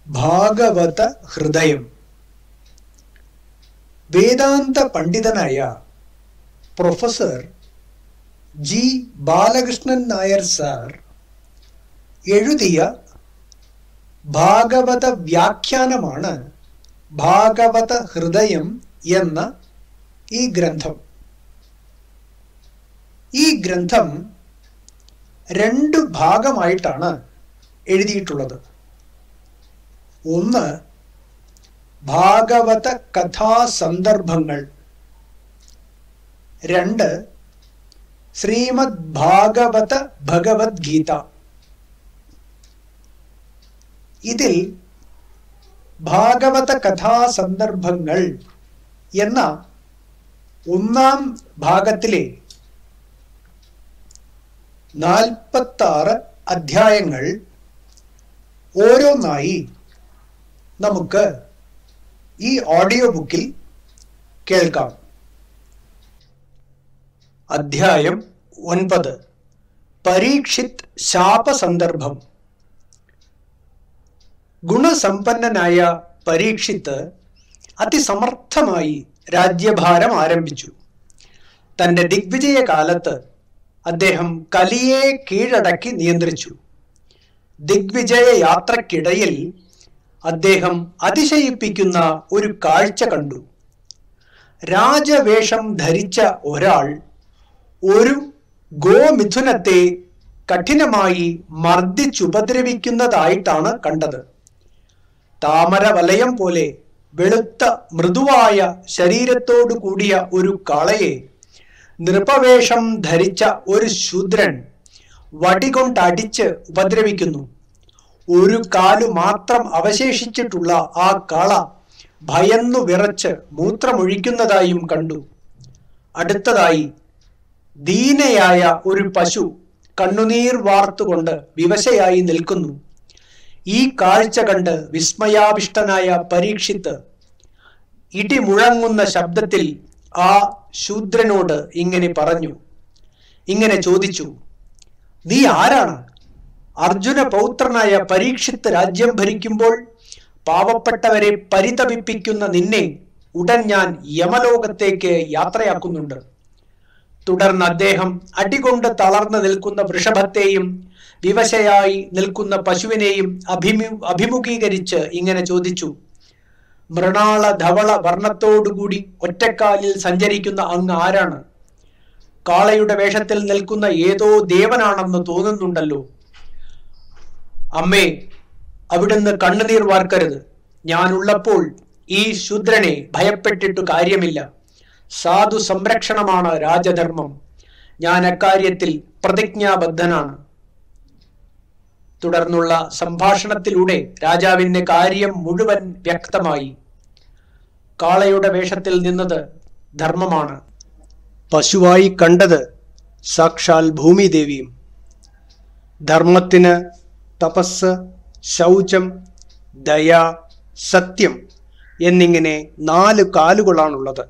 ഭാഗവത ഹൃദയം വേദാന്ത പണ്ഡിതനായ professor G Balakrishnan Nair sir എഴുതിയ ഭാഗവത വ്യാഖ്യാനമാണ് ഭാഗവത ഹൃദയം എന്ന ഈ ഗ്രന്ഥം ഈ ഗ്രന്ഥം രണ്ട് ഭാഗമായിട്ടാണ് എഴുതിയിട്ടുള്ളത് ഒന്ന് ഭാഗവത കഥാസന്ദർഭങ്ങൾ രണ്ട് ശ്രീമദ് ഭാഗവത ഭഗവത്ഗീത ഇതിൽ ഭാഗവത കഥാസന്ദർഭങ്ങൾ എന്ന ഒന്നാം ഭാഗത്തിലെ നാൽപ്പത്താറ് അധ്യായങ്ങൾ ഓരോന്നായി നമുക്ക് ഈ ഓഡിയോ ബുക്കിൽ കേൾക്കാം അധ്യായം ഒൻപത് പരീക്ഷിത് ശാപസന്ദർഭം ഗുണസമ്പന്നനായ പരീക്ഷിത്ത് അതിസമർത്ഥമായി രാജ്യഭാരം ആരംഭിച്ചു തന്റെ ദിഗ്വിജയ കാലത്ത് അദ്ദേഹം കലിയെ കീഴടക്കി നിയന്ത്രിച്ചു ദിഗ്വിജയ യാത്രക്കിടയിൽ അദ്ദേഹം അതിശയിപ്പിക്കുന്ന ഒരു കാഴ്ച കണ്ടു രാജവേഷം ധരിച്ച ഒരാൾ ഒരു ഗോമിഥുനത്തെ കഠിനമായി മർദ്ദിച്ചുപദ്രവിക്കുന്നതായിട്ടാണ് കണ്ടത് താമര വലയം പോലെ വെളുത്ത മൃദുവായ ശരീരത്തോടു കൂടിയ ഒരു കാളയെ നൃപവേഷം ധരിച്ച ഒരു ശൂദ്രൻ വടികൊണ്ടടിച്ച് ഉപദ്രവിക്കുന്നു ഒരു കാലു മാത്രം അവശേഷിച്ചിട്ടുള്ള ആ കാള ഭയന്നു വിറച്ച് മൂത്രമൊഴിക്കുന്നതായും കണ്ടു അടുത്തതായി ദീനയായ ഒരു പശു കണ്ണുനീർ വാർത്തുകൊണ്ട് വിവശയായി നിൽക്കുന്നു ഈ കാഴ്ച കണ്ട് വിസ്മയാവിഷ്ടനായ പരീക്ഷിത്ത് ഇടിമുഴങ്ങുന്ന ശബ്ദത്തിൽ ആ ശൂദ്രനോട് ഇങ്ങനെ പറഞ്ഞു ഇങ്ങനെ ചോദിച്ചു നീ ആരാണ് അർജുന പൗത്രനായ പരീക്ഷിത്ത് രാജ്യം ഭരിക്കുമ്പോൾ പാവപ്പെട്ടവരെ പരിതപിപ്പിക്കുന്ന നിന്നെ ഉടൻ ഞാൻ യമലോകത്തേക്ക് യാത്രയാക്കുന്നുണ്ട് തുടർന്ന് അദ്ദേഹം അടികൊണ്ട് തളർന്നു നിൽക്കുന്ന വൃഷഭത്തെയും വിവശയായി നിൽക്കുന്ന പശുവിനെയും അഭിമു അഭിമുഖീകരിച്ച് ഇങ്ങനെ ചോദിച്ചു മൃണാള ധവള വർണ്ണത്തോടുകൂടി ഒറ്റക്കാലിൽ സഞ്ചരിക്കുന്ന അങ്ങ് ആരാണ് കാളയുടെ വേഷത്തിൽ നിൽക്കുന്ന ഏതോ ദേവനാണെന്ന് തോന്നുന്നുണ്ടല്ലോ അമ്മേ അവിടുന്ന് കണ്ണുനീർ വാർക്കരുത് ഞാനുള്ളപ്പോൾ ഈ ശൂദ്രനെ ഭയപ്പെട്ടിട്ടു കാര്യമില്ല സാധു സംരക്ഷണമാണ് രാജധർമ്മം ഞാൻ അക്കാര്യത്തിൽ പ്രതിജ്ഞാബദ്ധനാണ് തുടർന്നുള്ള സംഭാഷണത്തിലൂടെ രാജാവിന്റെ കാര്യം മുഴുവൻ വ്യക്തമായി കാളയുടെ വേഷത്തിൽ നിന്നത് ധർമ്മമാണ് പശുവായി കണ്ടത് സാക്ഷാൽ ഭൂമിദേവിയും ധർമ്മത്തിന് തപസ് ശൗചം ദയ സത്യം എന്നിങ്ങനെ നാല് കാലുകളാണുള്ളത്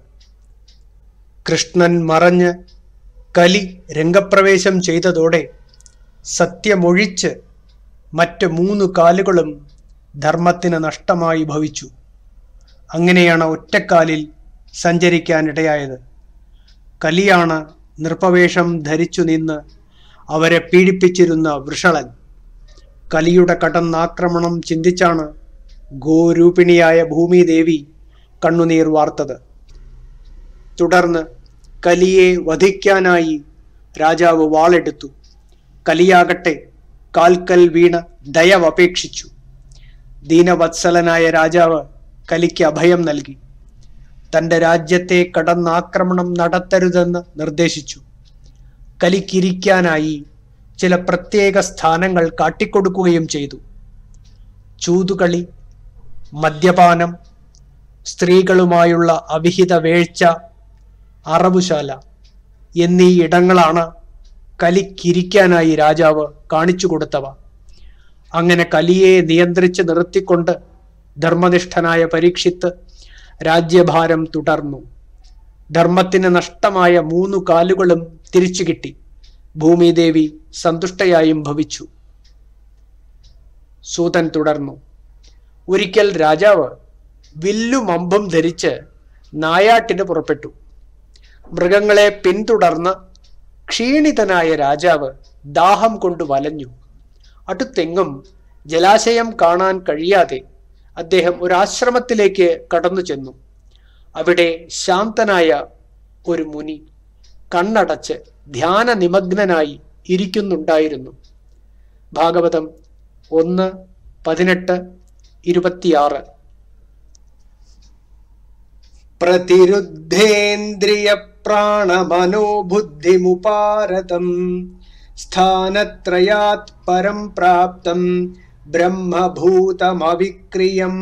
കൃഷ്ണൻ മറഞ്ഞ് കലി രംഗപ്രവേശം ചെയ്തതോടെ സത്യമൊഴിച്ച് മറ്റ് മൂന്ന് കാലുകളും ധർമ്മത്തിന് നഷ്ടമായി ഭവിച്ചു അങ്ങനെയാണ് ഒറ്റക്കാലിൽ സഞ്ചരിക്കാനിടയായത് കലിയാണ് നൃപവേഷം ധരിച്ചു നിന്ന് അവരെ പീഡിപ്പിച്ചിരുന്ന വൃഷളൻ കലിയുടെ കടന്നാക്രമണം ചിന്തിച്ചാണ് ഗോരൂപിണിയായ ഭൂമിദേവി കണ്ണുനീർ വാർത്തത് തുടർന്ന് കലിയെ വധിക്കാനായി രാജാവ് വാളെടുത്തു കലിയാകട്ടെ കാൽക്കൽ വീണ് ദയവപേക്ഷിച്ചു ദീനവത്സലനായ രാജാവ് കലിക്ക് അഭയം നൽകി തന്റെ രാജ്യത്തെ കടന്നാക്രമണം നടത്തരുതെന്ന് നിർദ്ദേശിച്ചു കലിക്കിരിക്കാനായി ചില പ്രത്യേക സ്ഥാനങ്ങൾ കാട്ടിക്കൊടുക്കുകയും ചെയ്തു ചൂതുകളി മദ്യപാനം സ്ത്രീകളുമായുള്ള അവിഹിത വേഴ്ച അറവുശാല എന്നീ ഇടങ്ങളാണ് കലിക്കിരിക്കാനായി രാജാവ് കാണിച്ചു കൊടുത്തവ അങ്ങനെ കലിയെ നിയന്ത്രിച്ച് നിർത്തിക്കൊണ്ട് ധർമ്മനിഷ്ഠനായ പരീക്ഷിത്ത് രാജ്യഭാരം തുടർന്നു ധർമ്മത്തിന് നഷ്ടമായ മൂന്നു കാലുകളും തിരിച്ചു കിട്ടി ഭൂമിദേവി സന്തുഷ്ടയായും ഭവിച്ചു സൂതൻ തുടർന്നു ഒരിക്കൽ രാജാവ് വില്ലും അമ്പും ധരിച്ച് നായാട്ടിന് പുറപ്പെട്ടു മൃഗങ്ങളെ പിന്തുടർന്ന് ക്ഷീണിതനായ രാജാവ് ദാഹം കൊണ്ട് വലഞ്ഞു അടുത്തെങ്ങും ജലാശയം കാണാൻ കഴിയാതെ അദ്ദേഹം ഒരു ആശ്രമത്തിലേക്ക് കടന്നു ചെന്നു അവിടെ ശാന്തനായ ഒരു മുനി കണ്ണടച്ച് ധ്യാന നിമഗ്നനായി ഇരിക്കുന്നുണ്ടായിരുന്നു ഭാഗവതം ഒന്ന് പതിനെട്ട് ഇരുപത്തിയാറ് प्रतिरुद्धेन्द्रिय प्राणमनोबुद्धिमुपारतम् स्थानत्रयात् परं प्राप्तं ब्रह्मभूतमविक्रियम्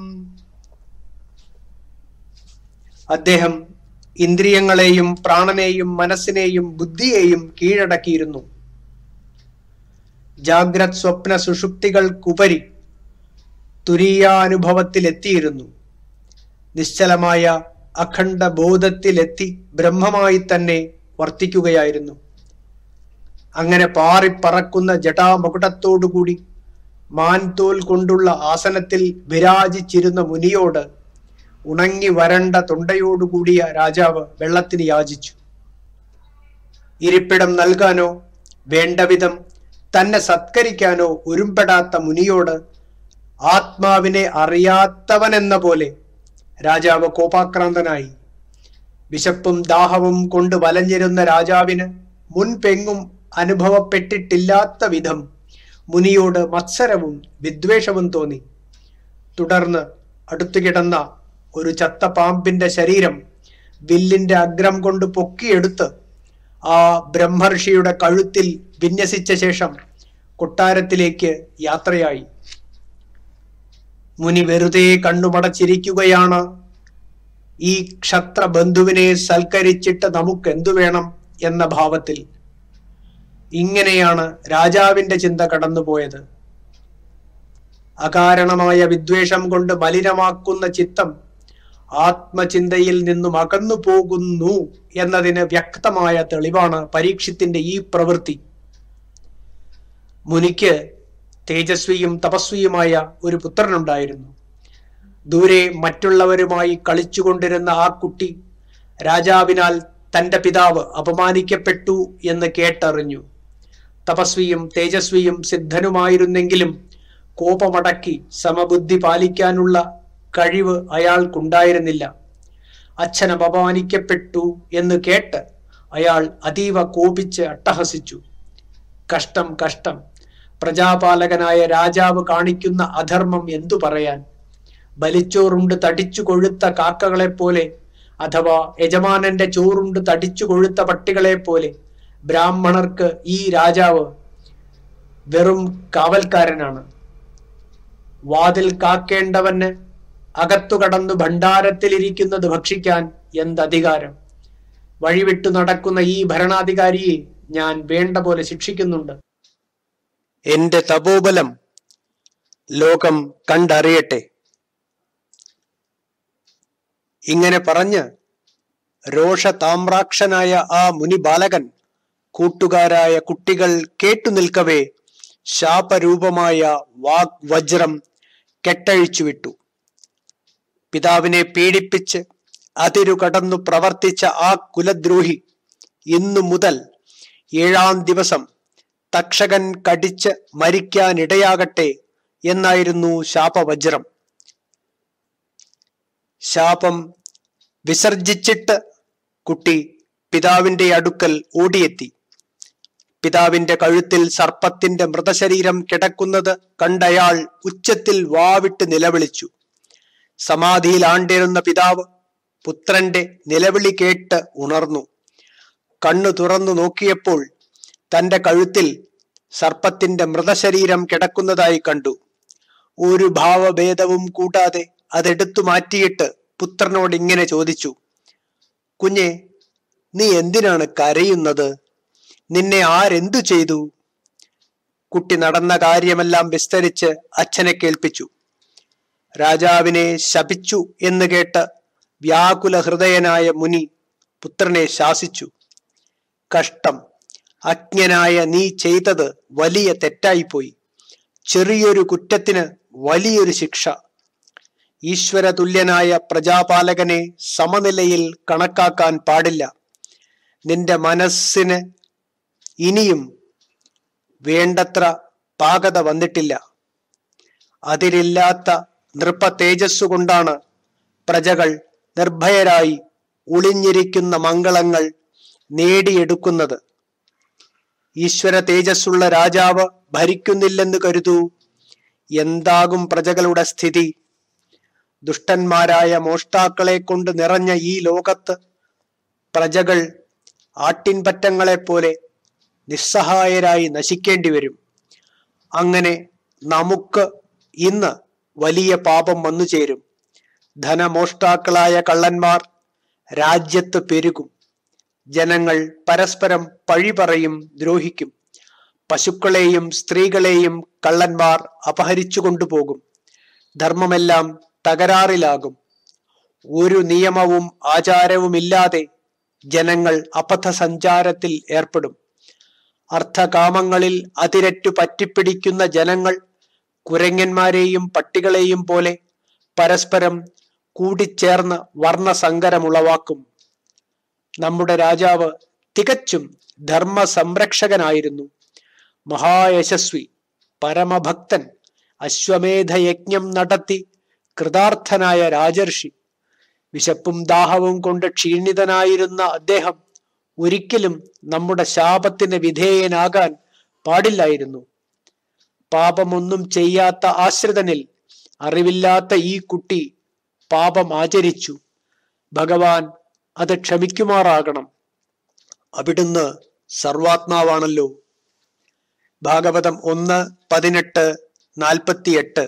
അദ്ദേഹം ഇന്ദ്രിയങ്ങളെയും പ്രാണനെയും മനസ്സിനെയും ബുദ്ധിയെയും കീഴടക്കിയിരുന്നു ജാഗ്രത് സ്വപ്ന സുഷുപ്തികൾക്കുപരി തുരീയാനുഭവത്തിലെത്തിയിരുന്നു നിശ്ചലമായ അഖണ്ഡ ബോധത്തിലെത്തി ബ്രഹ്മമായി തന്നെ വർത്തിക്കുകയായിരുന്നു അങ്ങനെ പാറിപ്പറക്കുന്ന ജടാമകുടത്തോടുകൂടി മാൻതോൽ കൊണ്ടുള്ള ആസനത്തിൽ വിരാജിച്ചിരുന്ന മുനിയോട് ഉണങ്ങി വരണ്ട തൊണ്ടയോടുകൂടിയ രാജാവ് വെള്ളത്തിന് യാചിച്ചു ഇരിപ്പിടം നൽകാനോ വേണ്ടവിധം തന്നെ സത്കരിക്കാനോ ഉരുമ്പെടാത്ത മുനിയോട് ആത്മാവിനെ അറിയാത്തവനെന്ന പോലെ രാജാവ് കോപാക്രാന്തനായി വിശപ്പും ദാഹവും കൊണ്ട് വലഞ്ഞിരുന്ന രാജാവിന് മുൻപെങ്ങും അനുഭവപ്പെട്ടിട്ടില്ലാത്ത വിധം മുനിയോട് മത്സരവും വിദ്വേഷവും തോന്നി തുടർന്ന് അടുത്തു കിടന്ന ഒരു ചത്ത പാമ്പിന്റെ ശരീരം വില്ലിന്റെ അഗ്രം കൊണ്ട് പൊക്കിയെടുത്ത് ആ ബ്രഹ്മർഷിയുടെ കഴുത്തിൽ വിന്യസിച്ച ശേഷം കൊട്ടാരത്തിലേക്ക് യാത്രയായി മുനി വെറുതെ കണ്ണുമടച്ചിരിക്കുകയാണ് ഈ ക്ഷത്ര ബന്ധുവിനെ സൽക്കരിച്ചിട്ട് നമുക്ക് എന്തു വേണം എന്ന ഭാവത്തിൽ ഇങ്ങനെയാണ് രാജാവിന്റെ ചിന്ത കടന്നുപോയത് അകാരണമായ വിദ്വേഷം കൊണ്ട് മലിനമാക്കുന്ന ചിത്തം ആത്മചിന്തയിൽ നിന്നും അകന്നു പോകുന്നു എന്നതിന് വ്യക്തമായ തെളിവാണ് പരീക്ഷത്തിന്റെ ഈ പ്രവൃത്തി മുനിക്ക് തേജസ്വിയും തപസ്വിയുമായ ഒരു പുത്രനുണ്ടായിരുന്നു ദൂരെ മറ്റുള്ളവരുമായി കളിച്ചുകൊണ്ടിരുന്ന ആ കുട്ടി രാജാവിനാൽ തന്റെ പിതാവ് അപമാനിക്കപ്പെട്ടു എന്ന് കേട്ടറിഞ്ഞു തപസ്വിയും തേജസ്വിയും സിദ്ധനുമായിരുന്നെങ്കിലും കോപമടക്കി സമബുദ്ധി പാലിക്കാനുള്ള കഴിവ് അയാൾക്കുണ്ടായിരുന്നില്ല അച്ഛൻ അപമാനിക്കപ്പെട്ടു എന്ന് കേട്ട് അയാൾ അതീവ കോപിച്ച് അട്ടഹസിച്ചു കഷ്ടം കഷ്ടം പ്രജാപാലകനായ രാജാവ് കാണിക്കുന്ന അധർമ്മം എന്തു പറയാൻ ബലിച്ചോറുണ്ട് തടിച്ചു കൊഴുത്ത കാക്കകളെ പോലെ അഥവാ യജമാനന്റെ ചോറുണ്ട് തടിച്ചു കൊഴുത്ത പട്ടികളെ പോലെ ബ്രാഹ്മണർക്ക് ഈ രാജാവ് വെറും കാവൽക്കാരനാണ് വാതിൽ കാക്കേണ്ടവന് അകത്തു കടന്നു ഭണ്ഡാരത്തിലിരിക്കുന്നത് ഭക്ഷിക്കാൻ എന്തധികാരം വഴിവിട്ടു നടക്കുന്ന ഈ ഭരണാധികാരിയെ ഞാൻ വേണ്ട പോലെ ശിക്ഷിക്കുന്നുണ്ട് എന്റെ തപോബലം ലോകം കണ്ടറിയട്ടെ ഇങ്ങനെ പറഞ്ഞ് രോഷതാമ്രാക്ഷനായ ആ മുനി ബാലകൻ കൂട്ടുകാരായ കുട്ടികൾ കേട്ടു നിൽക്കവേ ശാപരൂപമായ വാഗ് വജ്രം കെട്ടഴിച്ചു വിട്ടു പിതാവിനെ പീഡിപ്പിച്ച് അതിരു കടന്നു പ്രവർത്തിച്ച ആ കുലദ്രോഹി ഇന്നു മുതൽ ഏഴാം ദിവസം തക്ഷകൻ കടിച്ച് മരിക്കാനിടയാകട്ടെ എന്നായിരുന്നു ശാപവജ്രം ശാപം വിസർജിച്ചിട്ട് കുട്ടി പിതാവിന്റെ അടുക്കൽ ഓടിയെത്തി പിതാവിന്റെ കഴുത്തിൽ സർപ്പത്തിന്റെ മൃതശരീരം കിടക്കുന്നത് കണ്ടയാൾ ഉച്ചത്തിൽ വാവിട്ട് നിലവിളിച്ചു സമാധിയിൽ ആണ്ടിരുന്ന പിതാവ് പുത്രന്റെ നിലവിളി കേട്ട് ഉണർന്നു കണ്ണു തുറന്നു നോക്കിയപ്പോൾ തന്റെ കഴുത്തിൽ സർപ്പത്തിന്റെ മൃതശരീരം കിടക്കുന്നതായി കണ്ടു ഒരു ഭാവഭേദവും കൂടാതെ അതെടുത്തു മാറ്റിയിട്ട് പുത്രനോട് ഇങ്ങനെ ചോദിച്ചു കുഞ്ഞെ നീ എന്തിനാണ് കരയുന്നത് നിന്നെ ആരെന്തു ചെയ്തു കുട്ടി നടന്ന കാര്യമെല്ലാം വിസ്തരിച്ച് അച്ഛനെ കേൾപ്പിച്ചു രാജാവിനെ ശപിച്ചു എന്ന് കേട്ട് വ്യാകുല ഹൃദയനായ മുനി പുത്രനെ ശാസിച്ചു കഷ്ടം അജ്ഞനായ നീ ചെയ്തത് വലിയ തെറ്റായിപ്പോയി ചെറിയൊരു കുറ്റത്തിന് വലിയൊരു ശിക്ഷ ഈശ്വര തുല്യനായ പ്രജാപാലകനെ സമനിലയിൽ കണക്കാക്കാൻ പാടില്ല നിന്റെ മനസ്സിന് ഇനിയും വേണ്ടത്ര പാകത വന്നിട്ടില്ല അതിരില്ലാത്ത നൃപ്പ തേജസ്സു കൊണ്ടാണ് പ്രജകൾ നിർഭയരായി ഒളിഞ്ഞിരിക്കുന്ന മംഗളങ്ങൾ നേടിയെടുക്കുന്നത് ഈശ്വര തേജസ്സുള്ള രാജാവ് ഭരിക്കുന്നില്ലെന്ന് കരുതൂ എന്താകും പ്രജകളുടെ സ്ഥിതി ദുഷ്ടന്മാരായ മോഷ്ടാക്കളെ കൊണ്ട് നിറഞ്ഞ ഈ ലോകത്ത് പ്രജകൾ ആട്ടിൻപറ്റങ്ങളെപ്പോലെ നിസ്സഹായരായി നശിക്കേണ്ടി വരും അങ്ങനെ നമുക്ക് ഇന്ന് വലിയ പാപം വന്നു ചേരും ധനമോഷ്ടാക്കളായ കള്ളന്മാർ രാജ്യത്ത് പെരുകും ജനങ്ങൾ പരസ്പരം പഴി പറയും ദ്രോഹിക്കും പശുക്കളെയും സ്ത്രീകളെയും കള്ളന്മാർ അപഹരിച്ചു കൊണ്ടുപോകും ധർമ്മമെല്ലാം തകരാറിലാകും ഒരു നിയമവും ആചാരവുമില്ലാതെ ജനങ്ങൾ അബദ്ധ സഞ്ചാരത്തിൽ ഏർപ്പെടും അർത്ഥകാമങ്ങളിൽ അതിരറ്റു പറ്റിപ്പിടിക്കുന്ന ജനങ്ങൾ കുരങ്ങന്മാരെയും പട്ടികളെയും പോലെ പരസ്പരം കൂടിച്ചേർന്ന് വർണ്ണസങ്കരമുളവാക്കും നമ്മുടെ രാജാവ് തികച്ചും ധർമ്മ സംരക്ഷകനായിരുന്നു മഹായശസ്വി പരമഭക്തൻ അശ്വമേധയജ്ഞം നടത്തി കൃതാർത്ഥനായ രാജർഷി വിശപ്പും ദാഹവും കൊണ്ട് ക്ഷീണിതനായിരുന്ന അദ്ദേഹം ഒരിക്കലും നമ്മുടെ ശാപത്തിന് വിധേയനാകാൻ പാടില്ലായിരുന്നു പാപമൊന്നും ചെയ്യാത്ത ആശ്രിതനിൽ അറിവില്ലാത്ത ഈ കുട്ടി പാപം ആചരിച്ചു ഭഗവാൻ അത് ക്ഷമിക്കുമാറാകണം അവിടുന്ന് സർവാത്മാവാണല്ലോ ഭാഗവതം ഒന്ന് പതിനെട്ട് നാൽപ്പത്തിയെട്ട്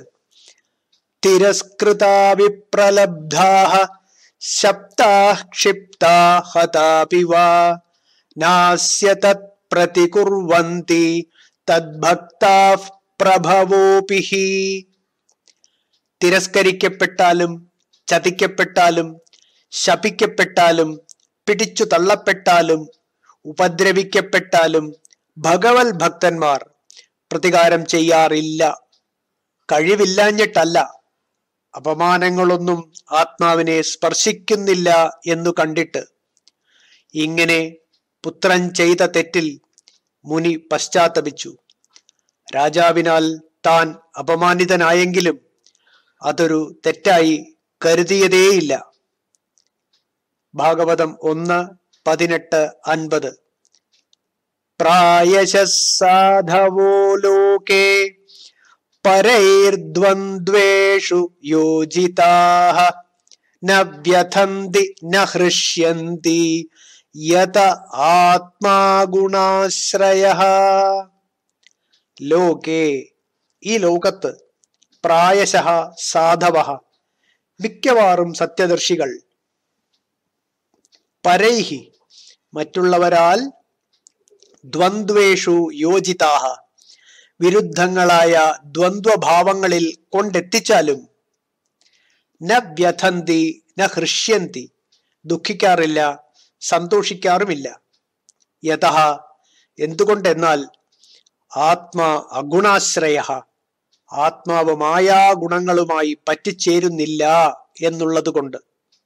തിരസ്കൃതാ വിപ്രലബ്ധാഹ ശബ്ദാ ക്ഷിപ്താ ഹതാപി വാ നാസ്യ തത് പ്രതികുർവന്തി തദ്ഭക്താ പ്രഭവോപി ഹി തിരസ്കരിക്കപ്പെട്ടാലും ചതിക്കപ്പെട്ടാലും ശപിക്കപ്പെട്ടാലും പിടിച്ചു തള്ളപ്പെട്ടാലും ഉപദ്രവിക്കപ്പെട്ടാലും ഭഗവത് ഭക്തന്മാർ പ്രതികാരം ചെയ്യാറില്ല കഴിവില്ലാഞ്ഞിട്ടല്ല അപമാനങ്ങളൊന്നും ആത്മാവിനെ സ്പർശിക്കുന്നില്ല എന്നു കണ്ടിട്ട് ഇങ്ങനെ പുത്രൻ ചെയ്ത തെറ്റിൽ മുനി പശ്ചാത്തപിച്ചു രാജാവിനാൽ താൻ അപമാനിതനായെങ്കിലും അതൊരു തെറ്റായി കരുതിയതേയില്ല ഭാഗവതം ഒന്ന് പതിനെട്ട് അൻപത് പ്രായശസാധവോ ലോകേ പരൈർദ്വന്ദ്വേഷു യോജിതാഃ ന വ്യഥന്തി ന ഹൃഷ്യന്തി യത ആത്മാഗുണാശ്രയഃ ലോകേ ഈ ലോകത്ത് പ്രായശഃ സാധവ മിക്കവാറും സത്യദർശികൾ പരൈഹി മറ്റുള്ളവരാൽ ദ്വന്ദ്വേഷു യോജിതാഹ വിരുദ്ധങ്ങളായ ദ്വന്ദ്വഭാവങ്ങളിൽ കൊണ്ടെത്തിച്ചാലും ന വ്യഥന്തി ന ഹൃഷ്യന്തി ദുഃഖിക്കാറില്ല സന്തോഷിക്കാറുമില്ല യഥ എന്തുകൊണ്ടെന്നാൽ ആത്മാ അഗുണാശ്രയ ആത്മാവ് മായാ ഗുണങ്ങളുമായി പറ്റിച്ചേരുന്നില്ല എന്നുള്ളത് കൊണ്ട്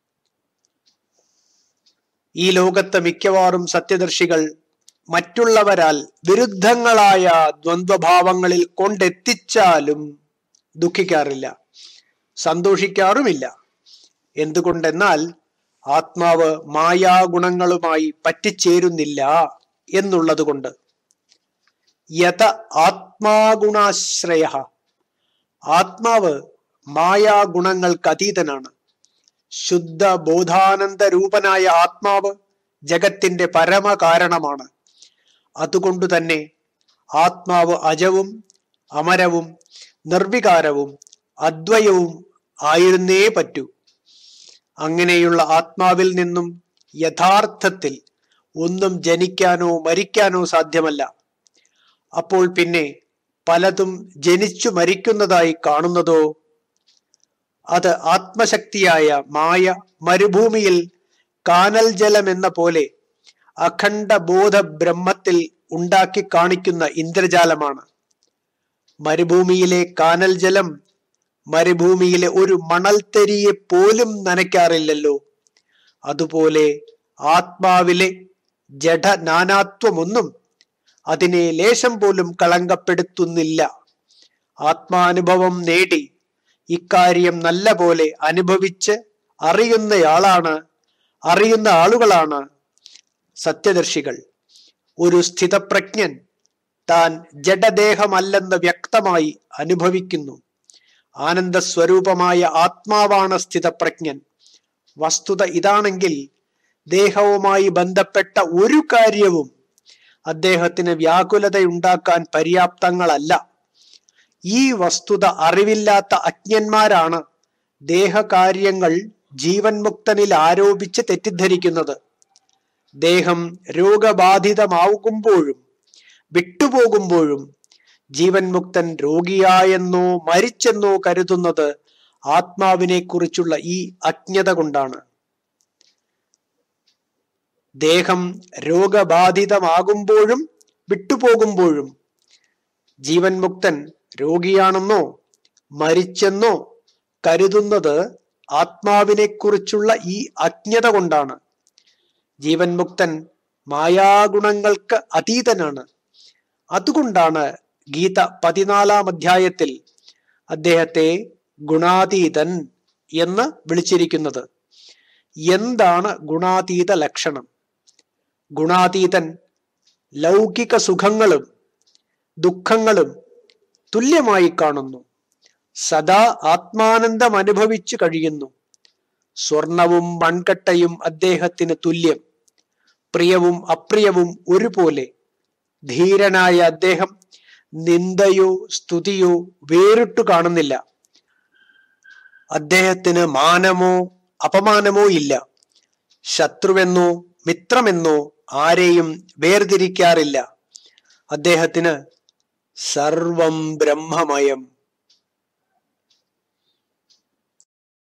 ഈ ലോകത്തെ മിക്കവാറും സത്യദർശികൾ മറ്റുള്ളവരാൽ വിരുദ്ധങ്ങളായ ദ്വന്ദ്വഭാവങ്ങളിൽ കൊണ്ടെത്തിച്ചാലും ദുഃഖിക്കാറില്ല സന്തോഷിക്കാറുമില്ല എന്തുകൊണ്ടെന്നാൽ ആത്മാവ് മായാഗുണങ്ങളുമായി പറ്റിച്ചേരുന്നില്ല എന്നുള്ളത് കൊണ്ട് യഥ ആത്മാഗുണാശ്രയ ആത്മാവ് മായാഗുണങ്ങൾക്ക് അതീതനാണ് ശുദ്ധ ബോധാനന്ദ രൂപനായ ആത്മാവ് ജഗത്തിന്റെ പരമകാരണമാണ് അതുകൊണ്ടു തന്നെ ആത്മാവ് അജവും അമരവും നിർവികാരവും അദ്വയവും ആയിരുന്നേ പറ്റൂ അങ്ങനെയുള്ള ആത്മാവിൽ നിന്നും യഥാർത്ഥത്തിൽ ഒന്നും ജനിക്കാനോ മരിക്കാനോ സാധ്യമല്ല അപ്പോൾ പിന്നെ പലതും ജനിച്ചു മരിക്കുന്നതായി കാണുന്നതോ അത് ആത്മശക്തിയായ മായ മരുഭൂമിയിൽ കാനൽ ജലം എന്ന പോലെ അഖണ്ഡ ബോധ ബ്രഹ്മത്തിൽ ഉണ്ടാക്കി കാണിക്കുന്ന ഇന്ദ്രജാലമാണ് മരുഭൂമിയിലെ കാനൽ ജലം മരുഭൂമിയിലെ ഒരു മണൽത്തരിയെ പോലും നനയ്ക്കാറില്ലല്ലോ അതുപോലെ ആത്മാവിലെ ജഡ നാനാത്വമൊന്നും അതിനെ ലേശം പോലും കളങ്കപ്പെടുത്തുന്നില്ല ആത്മാനുഭവം നേടി ഇക്കാര്യം നല്ല പോലെ അനുഭവിച്ച് അറിയുന്നയാളാണ് അറിയുന്ന ആളുകളാണ് സത്യദർശികൾ ഒരു സ്ഥിതപ്രജ്ഞൻ താൻ ജഡദേഹമല്ലെന്ന് വ്യക്തമായി അനുഭവിക്കുന്നു ആനന്ദസ്വരൂപമായ ആത്മാവാണ് സ്ഥിതപ്രജ്ഞൻ വസ്തുത ഇതാണെങ്കിൽ ദേഹവുമായി ബന്ധപ്പെട്ട ഒരു കാര്യവും അദ്ദേഹത്തിന് വ്യാകുലതയുണ്ടാക്കാൻ പര്യാപ്തങ്ങളല്ല ഈ വസ്തുത അറിവില്ലാത്ത അജ്ഞന്മാരാണ് ദേഹകാര്യങ്ങൾ ജീവൻ മുക്തനിൽ ആരോപിച്ച് തെറ്റിദ്ധരിക്കുന്നത് ദേഹം രോഗബാധിതമാകുമ്പോഴും വിട്ടുപോകുമ്പോഴും ജീവൻ മുക്തൻ രോഗിയായെന്നോ മരിച്ചെന്നോ കരുതുന്നത് ആത്മാവിനെ കുറിച്ചുള്ള ഈ അജ്ഞത കൊണ്ടാണ് ദേഹം രോഗബാധിതമാകുമ്പോഴും വിട്ടുപോകുമ്പോഴും ജീവൻ മുക്തൻ രോഗിയാണെന്നോ മരിച്ചെന്നോ കരുതുന്നത് ആത്മാവിനെ കുറിച്ചുള്ള ഈ അജ്ഞത കൊണ്ടാണ് ജീവൻ മുക്തൻ മായാഗുണങ്ങൾക്ക് അതീതനാണ് അതുകൊണ്ടാണ് ഗീത പതിനാലാം അധ്യായത്തിൽ അദ്ദേഹത്തെ ഗുണാതീതൻ എന്ന് വിളിച്ചിരിക്കുന്നത് എന്താണ് ഗുണാതീത ലക്ഷണം ഗുണാതീതൻ ലൗകിക സുഖങ്ങളും ദുഃഖങ്ങളും തുല്യമായി കാണുന്നു സദാ ആത്മാനന്ദം അനുഭവിച്ചു കഴിയുന്നു സ്വർണവും മൺകട്ടയും അദ്ദേഹത്തിന് തുല്യം പ്രിയവും അപ്രിയവും ഒരുപോലെ ധീരനായ അദ്ദേഹം നിന്ദയോ സ്തുതിയോ വേറിട്ടു കാണുന്നില്ല അദ്ദേഹത്തിന് മാനമോ അപമാനമോ ഇല്ല ശത്രുവെന്നോ മിത്രമെന്നോ ആരെയും വേർതിരിക്കാറില്ല അദ്ദേഹത്തിന് സർവം ബ്രഹ്മമയം